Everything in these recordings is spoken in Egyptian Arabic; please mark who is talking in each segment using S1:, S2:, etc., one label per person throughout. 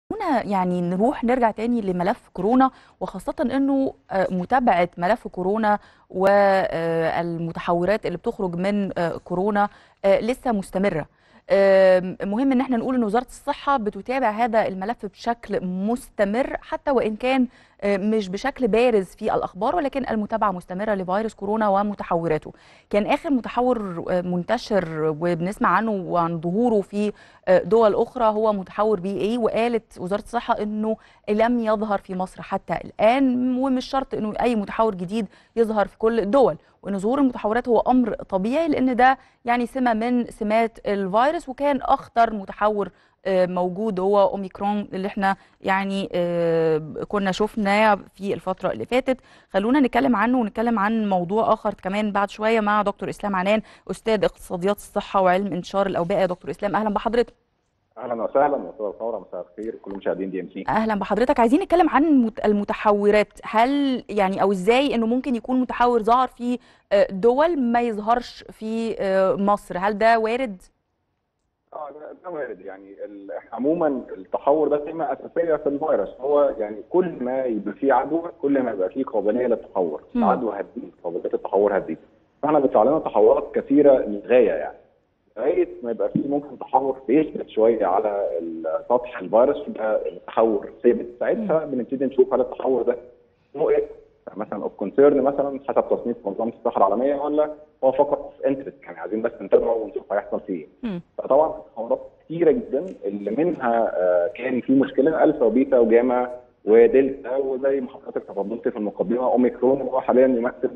S1: هنا يعني نروح نرجع تاني لملف كورونا وخاصة انه آه، متابعة ملف كورونا والمتحورات اللي بتخرج من آه، كورونا آه، لسه مستمرة آم، مهم ان احنا نقول ان وزارة الصحة بتتابع هذا الملف بشكل مستمر حتى وان كان آه، مش بشكل بارز في الاخبار ولكن المتابعة مستمرة لفيروس كورونا ومتحوراته كان اخر متحور آه، منتشر وبنسمع عنه وعن ظهوره في آه، دول اخرى هو متحور بي اي وقالت وزارة الصحة انه لم يظهر في مصر حتى الان ومش شرط انه اي متحور جديد يظهر في كل الدول وان ظهور المتحورات هو امر طبيعي لان ده يعني سمه من سمات الفيروس وكان اخطر متحور آه، موجود هو اوميكرون اللي احنا يعني آه، كنا شفناه في الفتره اللي فاتت خلونا نتكلم عنه ونتكلم عن موضوع اخر كمان بعد شويه مع دكتور اسلام عنان استاذ اقتصاديات الصحه وعلم انتشار الاوبئه يا دكتور اسلام اهلا بحضرتك
S2: اهلا وسهلا مساء الثوره مساء الخير كل مشاهدين دي ام سي
S1: اهلا بحضرتك عايزين نتكلم عن المت- المتحورات هل يعني او ازاي انه ممكن يكون متحور ظهر في آه، دول ما يظهرش في آه، مصر هل ده وارد
S2: اه ده- ده وارد يعني ال- احنا عموما التحور ده سمه اساسيه في الفيروس هو يعني كل ما يبقى فيه عدوى كل ما يبقى فيه قابليه للتحور
S1: مم.
S2: العدوى هتزيد قابليه التحور هتزيد فاحنا بيطلع لنا تحورات كثيره للغايه يعني لغايه ما يبقى فيه ممكن تحور بيثبت شويه على ال- سطح الفيروس يبقى التحور ثابت ساعتها بنبتدي نشوف هل التحور ده مقلق مثلا اوف كونسيرن مثلا حسب تصنيف منظمه الصحه العالميه ولا هو فقط اوف انترست يعني عايزين بس نتابعه ونشوف هيحصل فيه ايه
S1: مم.
S2: فطبعا تحورات كتيره جدا اللي منها آه، كان في مشكله الفا وبيتا وجاما ودلتا وزي ما حضرتك تفضلت في المقدمه اوميكرون وهو حاليا يمثل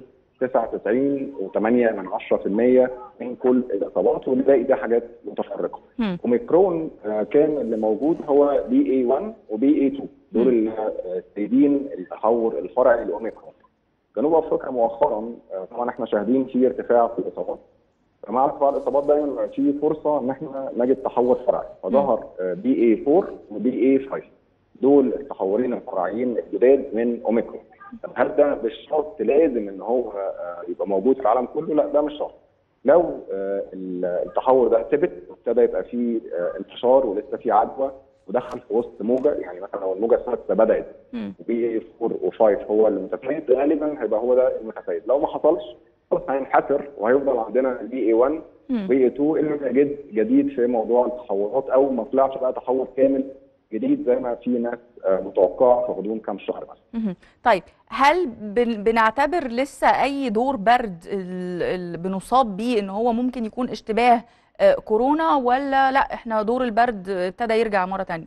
S2: 99 و8 من 10% من كل الاصابات والباقي ده حاجات متفرقه.
S1: مم.
S2: اوميكرون آه، كان اللي موجود هو بي اي 1 وبي اي 2 دول اللي آه، سايبين التحور الفرعي لاوميكرون. جنوب افريقيا مؤخرا آه، طبعا احنا شاهدين في ارتفاع في الاصابات فمع ارتفاع الاصابات دايما بيبقى في فرصه ان احنا نجد تحور فرعي فظهر بي اي 4 وبي اي 5 دول التحورين الفرعيين الجداد من اوميكرون طب هل ده مش شرط لازم ان هو آه، يبقى موجود في العالم كله؟ لا ده مش شرط لو آه، التحور ده ثبت وابتدى يبقى فيه آه، انتشار ولسه فيه عدوى ودخل في وسط موجه يعني مثلا لو الموجه الثالثه بدات
S1: مم.
S2: وبي اي 4 و5 هو اللي متفايد غالبا هيبقى هو ده المتفايد لو ما حصلش خلاص هينحسر وهيفضل عندنا البي اي 1
S1: مم.
S2: وبي اي 2 اللي جد جديد في موضوع التحورات او ما طلعش بقى تحور كامل جديد زي ما في ناس آه، متوقعه في غضون كام شهر مثلا
S1: مهم. طيب هل بن- بنعتبر لسه اي دور برد اللي بنصاب بيه ان هو ممكن يكون اشتباه آه، كورونا ولا لا احنا دور البرد ابتدى يرجع مرة تانية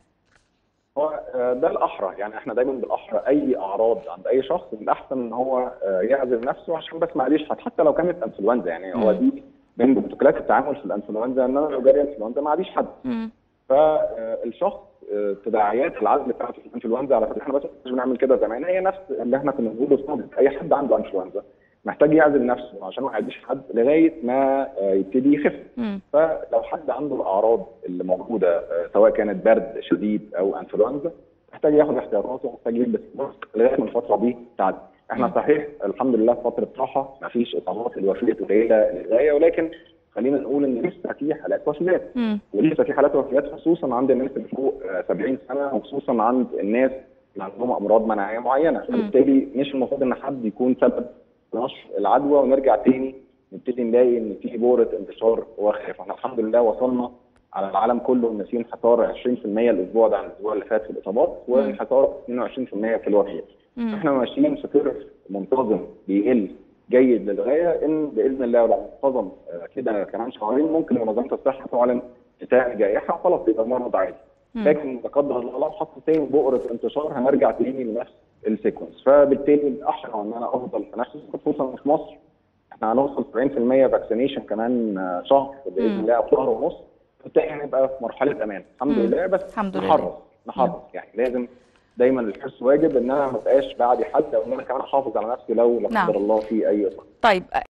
S2: هو آه، ده الاحرى يعني احنا دايما بالاحرى اي اعراض عند اي شخص من الاحسن ان هو آه، يعزل نفسه عشان بس ما عليش حد حتى لو كانت انفلونزا يعني هو
S1: مم.
S2: دي من بروتوكولات التعامل في الانفلونزا ان انا لو جالي انفلونزا ما عليش حد
S1: مم.
S2: فالشخص آه، تداعيات العزل بتاعت الانفلونزا على فكره احنا بس مش بنعمل كده زمان هي نفس اللي احنا كنا بنقوله في كوفيد اي حد عنده انفلونزا محتاج يعزل نفسه عشان ما يعديش حد لغايه ما آه، يبتدي يخف
S1: مم.
S2: فلو حد عنده الاعراض اللي موجوده آه، سواء كانت برد شديد او انفلونزا محتاج ياخد احتياطاته محتاج يلبس ماسك لغايه ما الفتره دي تعدي احنا
S1: مم.
S2: صحيح الحمد لله في فتره راحه ما فيش اصابات الوفيات قليله للغايه ولكن خلينا نقول ان لسه في حالات وفيات
S1: مم.
S2: ولسه في حالات وفيات خصوصا عند الناس اللي فوق آه، 70 سنه وخصوصا عند الناس اللي عندهم امراض مناعيه معينه فبالتالي مش المفروض ان حد يكون سبب نشر العدوى ونرجع تاني نبتدي نلاقي ان في بوره انتشار واخف احنا الحمد لله وصلنا على العالم كله ان في انحسار 20% الاسبوع ده عن الاسبوع اللي فات في الاصابات وانحسار 22% في الوفيات
S1: مم.
S2: احنا ماشيين في كيرف منتظم بيقل جيد للغايه ان باذن الله لو انتظم آه، كده كمان شهرين ممكن منظمه الصحه تعلن نتائج جائحه وخلاص يبقى المرض عادي
S1: مم.
S2: لكن لا قدر الله لو حصل تاني بؤره انتشار هنرجع تاني لنفس السيكونس فبالتالي الاحسن ان انا افضل في نفس الوقت، خصوصا في مصر احنا هنوصل 70% فاكسينيشن كمان آه، شهر باذن
S1: مم.
S2: الله او شهر ونص بالتالي هنبقى في مرحله امان الحمد
S1: مم.
S2: لله بس
S1: الحمد لله.
S2: نحرص نحرص يعني لازم دايما الحرص واجب ان انا ما بقاش بعدي حد او ان انا كمان احافظ على نفسي لو لا
S1: نعم.
S2: قدر الله في اي اصابه
S1: طيب